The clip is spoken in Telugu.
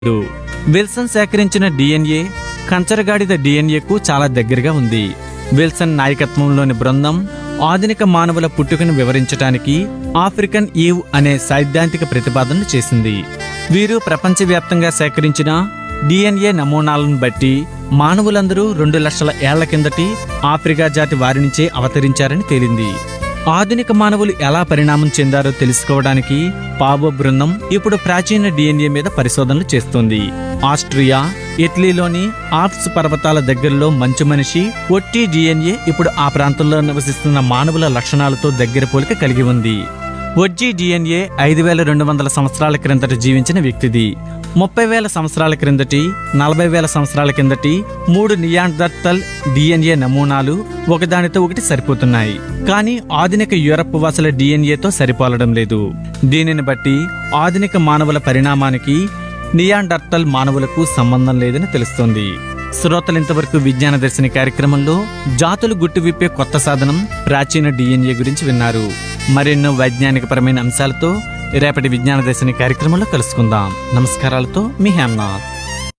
లేదు విల్సన్ సేకరించిన డిఎన్ఏ కంచరగాడిద డిఎన్ఏకు చాలా దగ్గరగా ఉంది విల్సన్ నాయకత్వంలోని బృందం ఆధునిక మానవుల పుట్టుకను వివరించడానికి ఆఫ్రికన్ ఈవ్ అనే సైద్ధాంతిక ప్రతిపాదనలు చేసింది వీరు ప్రపంచవ్యాప్తంగా సేకరించిన డిఎన్ఏ నమూనాలను బట్టి మానవులందరూ రెండు లక్షల ఏళ్ల కిందటి ఆఫ్రికా జాతి వారి నుంచే అవతరించారని తేలింది ఆధునిక మానవులు ఎలా పరిణామం చెందారో తెలుసుకోవడానికి పావో బృందం ఇప్పుడు ప్రాచీన డిఎన్ఏ మీద పరిశోధనలు చేస్తోంది ఆస్ట్రియా ఇటలీలోని ఆల్ప్స్ పర్వతాల దగ్గరలో మంచు మనిషి ఒట్టి డిఎన్ఏ ఇప్పుడు ఆ ప్రాంతంలో నివసిస్తున్న మానవుల లక్షణాలతో దగ్గర పోలిక కలిగి ఉంది ఒజ్జీ డిఎన్ఏ ఐదు వేల రెండు వందల సంవత్సరాల క్రిందట జీవించిన వ్యక్తిది ముప్పై వేల సంవత్సరాల క్రిందటి నలభై వేల సంవత్సరాల కిందటి మూడు నియాండర్తల్ డిఎన్ఏ నమూనాలు ఒకదానితో ఒకటి సరిపోతున్నాయి కానీ ఆధునిక యూరప్ వాసుల డిఎన్ఏతో సరిపోలడం లేదు దీనిని బట్టి ఆధునిక మానవుల పరిణామానికి నియాండర్తల్ మానవులకు సంబంధం లేదని తెలుస్తోంది శ్రోతలు ఇంతవరకు విజ్ఞాన దర్శిని కార్యక్రమంలో జాతులు గుట్టు విప్పే కొత్త సాధనం ప్రాచీన డిఎన్ఏ గురించి విన్నారు మరెన్నో వైజ్ఞానికపరమైన అంశాలతో రేపటి విజ్ఞాన దర్శిని కార్యక్రమంలో కలుసుకుందాం నమస్కారాలతో మీ హేమ్నాథ్